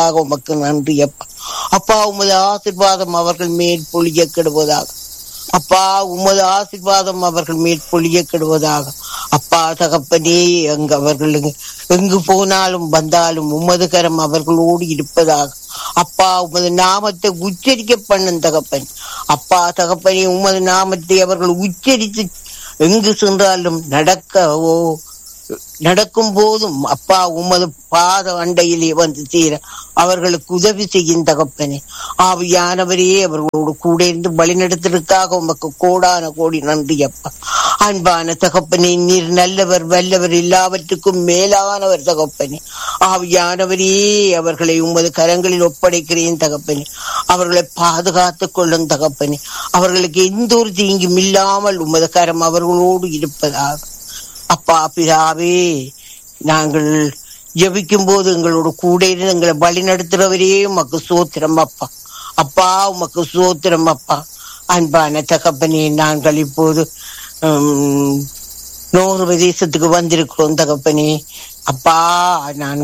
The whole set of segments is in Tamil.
நடத்துறதுக்காக உமக்கு நன்றி அப்பா அப்பா உமது ஆசிர்வாதம் அவர்கள் மேல் பொழிய கெடுவதாக அப்பா உமது ஆசிர்வாதம் அவர்கள் மேல் பொழிய கெடுவதாக அப்பா தகப்பனே அங்கு அவர்கள் எங்கு- எங்கு போனாலும் வந்தாலும் உமது கரம் அவர்களோடு இருப்பதாக அப்பா உமது நாமத்தை உச்சரிக்க பண்ணும் தகப்பன் அப்பா தகப்பனே உமது நாமத்தை அவர்கள் உச்சரித்து எங்கு சென்றாலும் நடக்கவோ நடக்கும் போதும் அப்பா உமது பாத அண்டையிலே வந்து தீர அவர்களுக்கு உதவி செய்யும் தகப்பனே ஆவியானவரே அவர்களோடு கூட இருந்து வழிநடத்திற்காக உமக்கு கோடான கோடி நன்றி அப்பா அன்பான தகப்பனே நீர் நல்லவர் வல்லவர் எல்லாவற்றுக்கும் மேலானவர் தகப்பனே ஆவியானவரே அவர்களை உமது கரங்களில் ஒப்படைக்கிறேன் தகப்பனே அவர்களை பாதுகாத்துக் கொள்ளும் தகப்பனே அவர்களுக்கு எந்த ஒரு தீங்கும் இல்லாமல் உமது கரம் அவர்களோடு இருப்பதாக அப்பா பிதாவே நாங்கள் ஜெபிக்கும் போது எங்களோட கூட இருந்து எங்களை வழி நடத்துறவரே உமக்கு சோத்திரம் அப்பா அப்பா உமக்கு சோத்திரம் அப்பா அன்பான தகப்பனே நாங்கள் இப்போது உம், நூறு பிரதேசத்துக்கு வந்திருக்கிறோம் தகப்பனே அப்பா நான்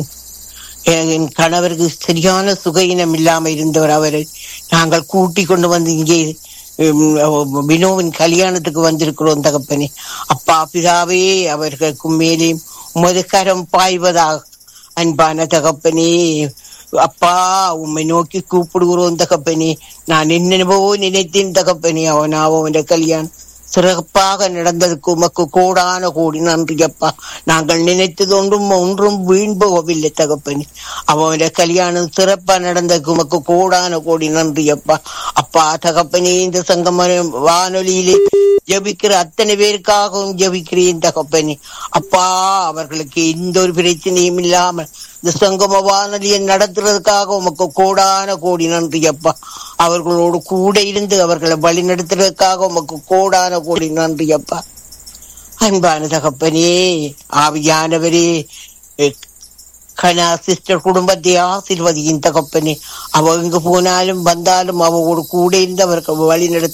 என் என் கணவருக்கு சரியான சுகையினம் இல்லாம இருந்தவர் அவரை நாங்கள் கூட்டி கொண்டு வந்து இங்கே உம், வினோவின் கல்யாணத்துக்கு வந்திருக்கிறோம் தகப்பனே அப்பா பிதாவே அவர்களுக்கு மேலே உமது கரம் பாய்வதாக அன்பான தகப்பனே அப்பா உம்மை நோக்கி கூப்பிடுகிறோம் தகப்பனே நான் என்னென்னவோ நினைத்தேன் தகப்பனே அவன் அவன் கல்யாணம் சிறப்பாக நடந்ததுக்கு உமக்கு கோடான கோடி நன்றி அப்பா நாங்கள் நினைத்தது ஒன்றும் ஒன்றும் வீண் போகவில்லை தகப்பனே அவனுடைய கல்யாணம் சிறப்பா நடந்ததுக்கு உமக்கு கோடான கோடி நன்றி அப்பா அப்பா தகப்பனே இந்த சங்கம வானொலியிலே ஜபிக்கிற அத்தனை பேருக்காகவும் ஜபிக்கிறேன் தகப்பனே அப்பா அவர்களுக்கு எந்த ஒரு பிரச்சனையும் இல்லாமல் இந்த சங்கம வானொலியை நடத்துறதுக்காக உமக்கு கோடான கோடி நன்றி அப்பா அவர்களோடு கூட இருந்து அவர்களை வழி நடத்துறதுக்காக உமக்கு கோடான கோடி நன்றி அப்பா அன்பான தகப்பனே ஆவியானவரே எ- கனா சிஸ்டர் குடும்பத்தை ஆசிர்வதியின் தகப்பனே அவ எங்க போனாலும் வந்தாலும் அவவோடு கூட இருந்து அவருக்கு வழி நடத்த